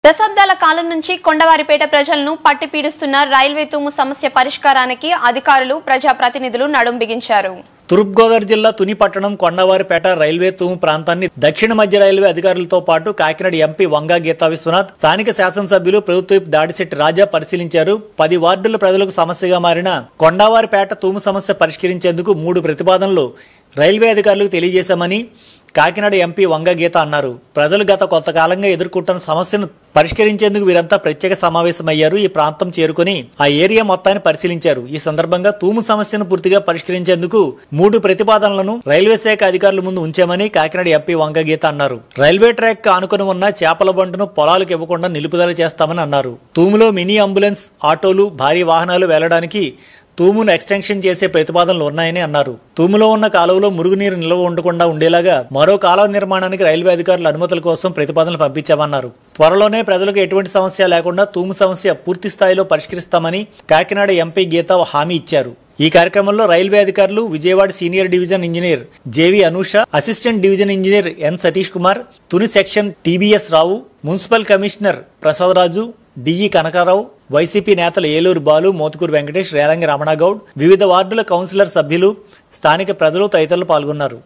దశాబ్దాల కాలం నుంచి కొండవారిపేట ప్రజలను పట్టి పీడిస్తున్న రైల్వే తూము సమస్య పరిష్కారానికి అధికారులు ప్రజాప్రతినిధులు నడుం బిగించారు తూర్పుగోదావరి జిల్లా తుని పట్టణం కొండవారిపేట రైల్వే తూము ప్రాంతాన్ని దక్షిణ మధ్య రైల్వే అధికారులతో పాటు కాకినాడ ఎంపీ వంగా గీతా విశ్వనాథ్ స్థానిక శాసనసభ్యులు ప్రభుత్వ దాడిశెట్టి రాజా పరిశీలించారు పది వార్డుల ప్రజలకు సమస్యగా మారిన కొండవారిపేట తూము సమస్య పరిష్కరించేందుకు మూడు ప్రతిపాదనలు రైల్వే అధికారులకు తెలియజేశామని కాకినాడ ఎంపీ వంగ గీత అన్నారు ప్రజలు గత కొంతకాలంగా ఎదుర్కొంటున్న సమస్యను పరిష్కరించేందుకు వీరంతా ప్రత్యేక సమావేశమయ్యారు ఈ ప్రాంతం చేరుకుని ఆ ఏరియా మొత్తాన్ని పరిశీలించారు ఈ సందర్భంగా తూము సమస్యను పూర్తిగా పరిష్కరించేందుకు మూడు ప్రతిపాదనలను రైల్వే శాఖ అధికారుల ముందు ఉంచామని కాకినాడ ఎంపీ వంగ గీత అన్నారు రైల్వే ట్రాక్ ఆనుకుని ఉన్న చేపల బంటును పొలాలకు ఇవ్వకుండా నిలుపుదల చేస్తామని అన్నారు తూములో మినీ అంబులెన్స్ ఆటోలు భారీ వాహనాలు వెళ్లడానికి తూమును ఎక్స్టెన్షన్ చేసే ప్రతిపాదనలు ఉన్నాయని అన్నారు తూములో ఉన్న కాలువలో మురుగునీరు నిల్వ ఉండకుండా ఉండేలాగా మరో కాలువ నిర్మాణానికి రైల్వే అధికారుల అనుమతుల కోసం ప్రతిపాదనలు పంపించామన్నారు త్వరలోనే ప్రజలకు ఎటువంటి సమస్య లేకుండా తూము సమస్య పూర్తి స్థాయిలో పరిష్కరిస్తామని కాకినాడ ఎంపీ గీత హామీ ఇచ్చారు ఈ కార్యక్రమంలో రైల్వే అధికారులు Vijayawada senior division engineer J V Anusha assistant division engineer N Satish Kumar Tuni section T B S Rao municipal commissioner Prasadaraju D E Kanakarao YCP నేతలు ఏలూరు బాలు మోతుకూరు వెంకటేష్ రేలంగి రమణగౌడ్ వివిధ వార్డుల కౌన్సిలర్ సభ్యులు స్థానిక ప్రజలు తదితరులు పాల్గొన్నారు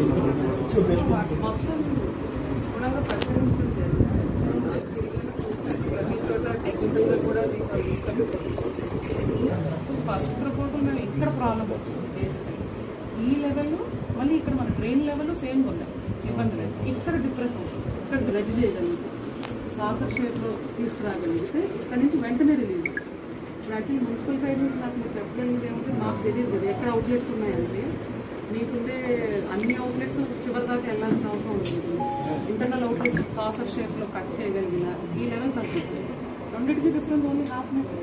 ఫస్ట్ ప్రపోజల్ మేము ఇక్కడ ప్రాబ్లం వచ్చింది బేసికలీ ఈ లెవెల్ మళ్ళీ ఇక్కడ మన ట్రైన్ లెవెల్ సేమ్ ఉన్నాయి ఇబ్బంది లేదు ఇక్కడ డిప్రెస్ అవుతుంది ఇక్కడ రద్దు చేయగలుగుతాం సాసర్ షేప్లో తీసుకురాగలిగితే ఇక్కడ నుంచి వెంటనే రిలీజ్ ఇప్పుడు యాక్చువల్లీ మున్సిపల్ సైడ్ నుంచి నాకు మీరు చెప్పగలిగింది ఏమంటే మాకు తెలియదు కదా ఎక్కడ అవుట్లెట్స్ ఉన్నాయంటే మీకుండే అన్ని అవుట్లెట్స్ చివరి దాకా వెళ్ళాల్సిన అవసరం ఉంటుంది ఇంటర్నల్ అవుట్లెట్స్ సాసర్ షేప్లో కట్ చేయగలిగిన ఈ లెవెల్ తగ్గుతుంది రెండింటికి డిఫరెన్స్ ఓన్లీ హాఫ్ మీటర్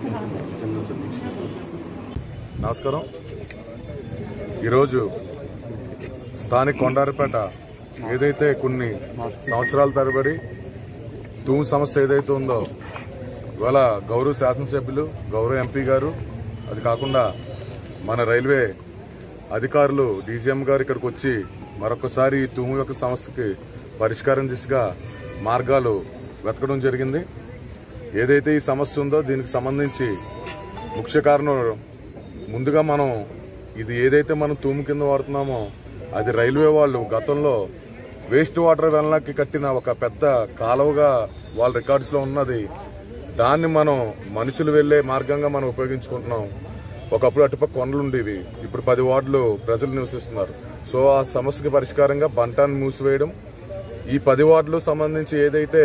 నమస్కారం ఈరోజు స్థానిక కొండారిపేట ఏదైతే కొన్ని సంవత్సరాల తరబడి తూము సమస్య ఏదైతే ఉందో ఇవాళ గౌరవ శాసనసభ్యులు గౌరవ ఎంపీ గారు అది కాకుండా మన రైల్వే అధికారులు డీజీఎం గారు ఇక్కడికి వచ్చి మరొకసారి ఈ తూము యొక్క సమస్యకి పరిష్కారం దిశగా మార్గాలు వెతకడం జరిగింది ఏదైతే ఈ సమస్య ఉందో దీనికి సంబంధించి ముఖ్య కారణం ముందుగా మనం ఇది ఏదైతే మనం తూము కింద వాడుతున్నామో అది రైల్వే వాళ్ళు గతంలో వేస్ట్ వాటర్ వెనలకి కట్టిన ఒక పెద్ద కాలువగా వాళ్ళ రికార్డ్స్ లో ఉన్నది దాన్ని మనం మనుషులు వెళ్లే మార్గంగా మనం ఉపయోగించుకుంటున్నాం ఒకప్పుడు అటుపక్క కొండలు ఉండేవి ఇప్పుడు పది వార్డులు ప్రజలు నివసిస్తున్నారు సో ఆ సమస్యకి పరిష్కారంగా బంటాన్ని మూసివేయడం ఈ పది వార్డులు సంబంధించి ఏదైతే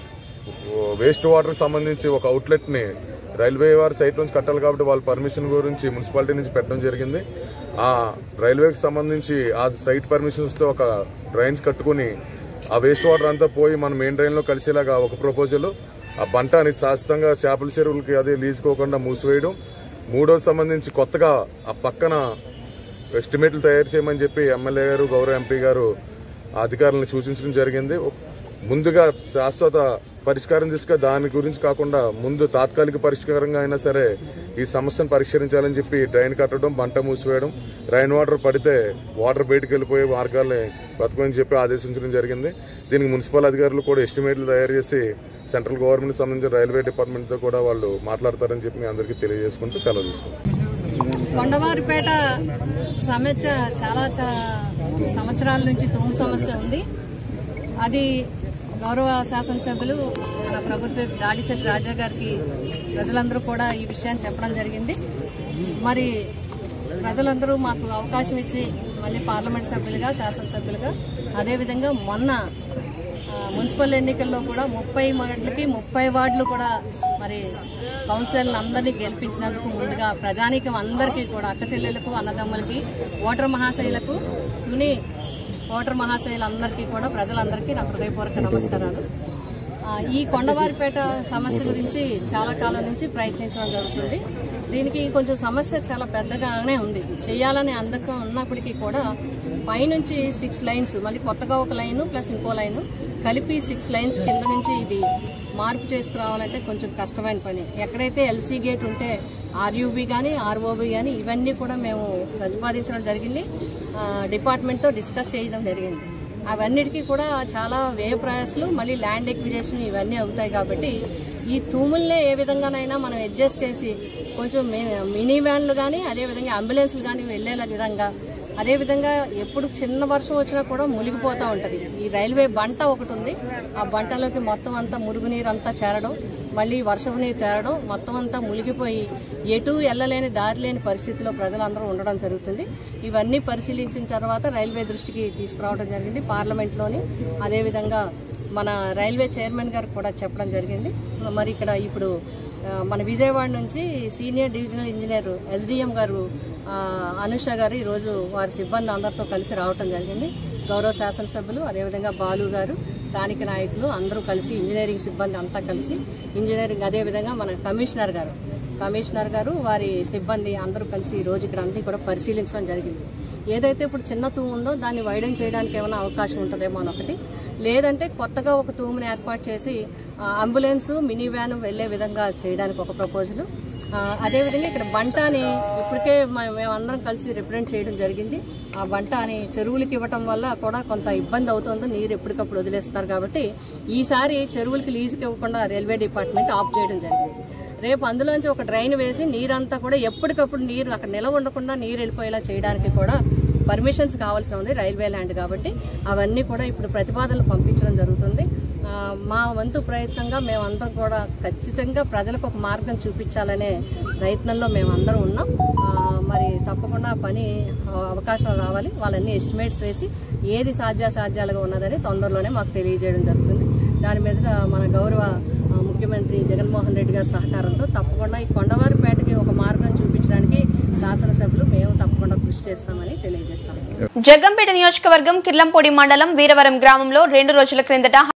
వేస్ట్ వాటర్ సంబంధించి ఒక అవుట్లెట్ ని రైల్వే వారి సైట్ నుంచి కట్టాలి కాబట్టి వాళ్ళ పర్మిషన్ గురించి మున్సిపాలిటీ నుంచి పెట్టడం జరిగింది ఆ రైల్వేకి సంబంధించి ఆ సైట్ పర్మిషన్స్ తో ఒక డ్రైన్స్ కట్టుకుని ఆ వేస్ట్ వాటర్ అంతా పోయి మన మెయిన్ డ్రైన్ లో కలిసేలాగా ఒక ప్రపోజల్ ఆ బంటాని శాశ్వతంగా చేపల చెరువులకి అదే లీజుకోకుండా మూసివేయడం మూడోది సంబంధించి కొత్తగా ఆ పక్కన ఎస్టిమేట్లు తయారు చేయమని చెప్పి ఎమ్మెల్యే గారు గౌరవ ఎంపీ గారు ఆ అధికారులను సూచించడం జరిగింది ముందుగా శాశ్వత పరిష్కారం తీసుక దాని గురించి కాకుండా ముందు తాత్కాలిక పరిష్కారంగా అయినా సరే ఈ సమస్యను పరిష్కరించాలని చెప్పి డ్రైన్ కట్టడం బంట మూసివేయడం రైన్ వాటర్ పడితే వాటర్ బయటకు వెళ్ళిపోయే మార్గాల్ని బతకమని చెప్పి ఆదేశించడం జరిగింది దీనికి మున్సిపల్ అధికారులు కూడా ఎస్టిమేట్లు తయారు చేసి సెంట్రల్ గవర్నమెంట్ సంబంధించిన రైల్వే డిపార్ట్మెంట్ తో కూడా వాళ్ళు మాట్లాడతారని చెప్పి మీ అందరికీ తెలియజేసుకుంటూ సెలవు తీసుకుంటాం కొండవారిపేట సమస్య చాలా చా- సంవత్సరాల నుంచి తూము సమస్య ఉంది అది గౌరవ శాసనసభ్యులు మన ప్రభుత్వ దాడిశెట్టి రాజా గారికి ప్రజలందరూ కూడా ఈ విషయాన్ని చెప్పడం జరిగింది మరి ప్రజలందరూ మాకు అవకాశం ఇచ్చి మళ్ళీ పార్లమెంట్ సభ్యులుగా శాసనసభ్యులుగా అదేవిధంగా మొన్న ఆ, మున్సిపల్ ఎన్నికల్లో కూడా ముప్పై వార్డులకి ముప్పై వార్డులు కూడా మరి కౌన్సిలర్లు అందరినీ గెలిపించినందుకు ముందుగా ప్రజానీకం అందరికీ కూడా అక్క చెల్లెలకు అన్నదమ్ములకి ఓటర్ మహాశైలకు తుని ఓటర్ మహాశైలందరికీ కూడా ప్రజలందరికీ నా హృదయపూర్వక నమస్కారాలు ఆ, ఈ కొండవారిపేట సమస్య గురించి చాలా కాలం నుంచి ప్రయత్నించడం జరుగుతుంది దీనికి కొంచెం సమస్య చాలా పెద్దగానే ఉంది చేయాలని అందకం ఉన్నప్పటికీ కూడా పైనుంచి సిక్స్ లైన్స్ మళ్ళీ కొత్తగా ఒక లైన్ ప్లస్ ఇంకో లైన్ కలిపి సిక్స్ లైన్స్ కింద నుంచి ఇది మార్పు చేసుకురావాలంటే కొంచెం కష్టమైన పని ఎక్కడైతే ఎల్సీ గేట్ ఉంటే ఆర్యూబీ కానీ ఆర్ఓబీ కానీ ఇవన్నీ కూడా మేము ప్రతిపాదించడం జరిగింది ఆ, డిపార్ట్మెంట్తో డిస్కస్ చేయడం జరిగింది అవన్నిటికీ కూడా చాలా వ్యయ ప్రయాసాలు మళ్ళీ ల్యాండ్ ఎక్విడేషన్ ఇవన్నీ అవుతాయి కాబట్టి ఈ తూముల్నే ఏ విధంగానైనా మనం అడ్జస్ట్ చేసి కొంచెం మి- మినీ వ్యాన్లు కానీ అదేవిధంగా అంబులెన్స్లు కానీ వెళ్లేలా విధంగా అదేవిధంగా ఎప్పుడు చిన్న వర్షం వచ్చినా కూడా మునిగిపోతూ ఉంటది ఈ రైల్వే బంట ఒకటి ఉంది ఆ బంటలోకి మొత్తం అంతా మురుగునీరు అంతా చేరడం మళ్ళీ వర్షపు నీరు చేరడం మొత్తం అంతా మునిగిపోయి ఎటు వెళ్ళలేని దారి లేని పరిస్థితిలో ప్రజలందరూ ఉండడం జరుగుతుంది ఇవన్నీ పరిశీలించిన తర్వాత రైల్వే దృష్టికి తీసుకురావడం జరిగింది పార్లమెంట్లోని అదేవిధంగా మన రైల్వే చైర్మన్ గారికి కూడా చెప్పడం జరిగింది మరి ఇక్కడ ఇప్పుడు ఆ, మన విజయవాడ నుంచి సీనియర్ డివిజనల్ ఇంజనీర్ ఎస్డిఎం గారు ఆ, అనుష గారు ఈరోజు వారి సిబ్బంది అందరితో కలిసి రావటం జరిగింది గౌరవ శాసనసభ్యులు అదేవిధంగా బాలు గారు స్థానిక నాయకులు అందరూ కలిసి ఇంజనీరింగ్ సిబ్బంది అంతా కలిసి ఇంజనీరింగ్ అదేవిధంగా మన కమిషనర్ గారు కమిషనర్ గారు వారి సిబ్బంది అందరూ కలిసి ఈ రోజు ఇక్కడ అన్ని కూడా పరిశీలించడం జరిగింది ఏదైతే ఇప్పుడు చిన్న తూము ఉందో దాన్ని వైడెన్ చేయడానికి ఏమైనా అవకాశం ఉంటుందేమో అని ఒకటి లేదంటే కొత్తగా ఒక తూముని ఏర్పాటు చేసి ఆ, అంబులెన్స్ మినీ వ్యాన్ వెళ్లే విధంగా చేయడానికి ఒక ప్రపోజల్ ఆ, అదేవిధంగా ఇక్కడ బంటాని ఇప్పటికే మ- మేమందరం కలిసి రిప్రజెంట్ చేయడం జరిగింది ఆ బంటాని చెరువులకి ఇవ్వటం వల్ల కూడా కొంత ఇబ్బంది అవుతుంది నీరు ఎప్పటికప్పుడు వదిలేస్తారు కాబట్టి ఈసారి చెరువులకి లీజుకి ఇవ్వకుండా రైల్వే డిపార్ట్మెంట్ ఆఫ్ చేయడం జరిగింది రేపు అందులోంచి ఒక డ్రైన్ వేసి నీరంతా కూడా ఎప్పటికప్పుడు నీరు అక్కడ నిలవ ఉండకుండా నీరు వెళ్ళిపోయేలా చేయడానికి కూడా పర్మిషన్స్ కావాల్సి ఉంది రైల్వే ల్యాండ్ కాబట్టి అవన్నీ కూడా ఇప్పుడు ప్రతిపాదనలు పంపించడం జరుగుతుంది ఆ, మా వంతు ప్రయత్నంగా మేమందరం కూడా ఖచ్చితంగా ప్రజలకు ఒక మార్గం చూపించాలనే ప్రయత్నంలో మేమందరం ఉన్నాం ఆ, మరి తప్పకుండా ఆ పని ఆ, అవకాశం రావాలి వాళ్ళన్ని ఎస్టిమేట్స్ వేసి ఏది సాధ్యాసాధ్యాలుగా ఉన్నదని తొందరలోనే మాకు తెలియజేయడం జరుగుతుంది దాని మీద మన గౌరవ ఆ, ముఖ్యమంత్రి జగన్మోహన్ రెడ్డి గారి సహకారంతో తప్పకుండా ఈ కొండవారిపేటకి ఒక మార్గం చూపించడానికి శాసనసభ్యులు మేము తప్పకుండా కృషి చేస్తామని తెలియజేస్తాము జగ్గంపేట నియోజకవర్గం కిర్లంపొడి మండలం వీరవరం గ్రామంలో రెండు రోజుల క్రిందట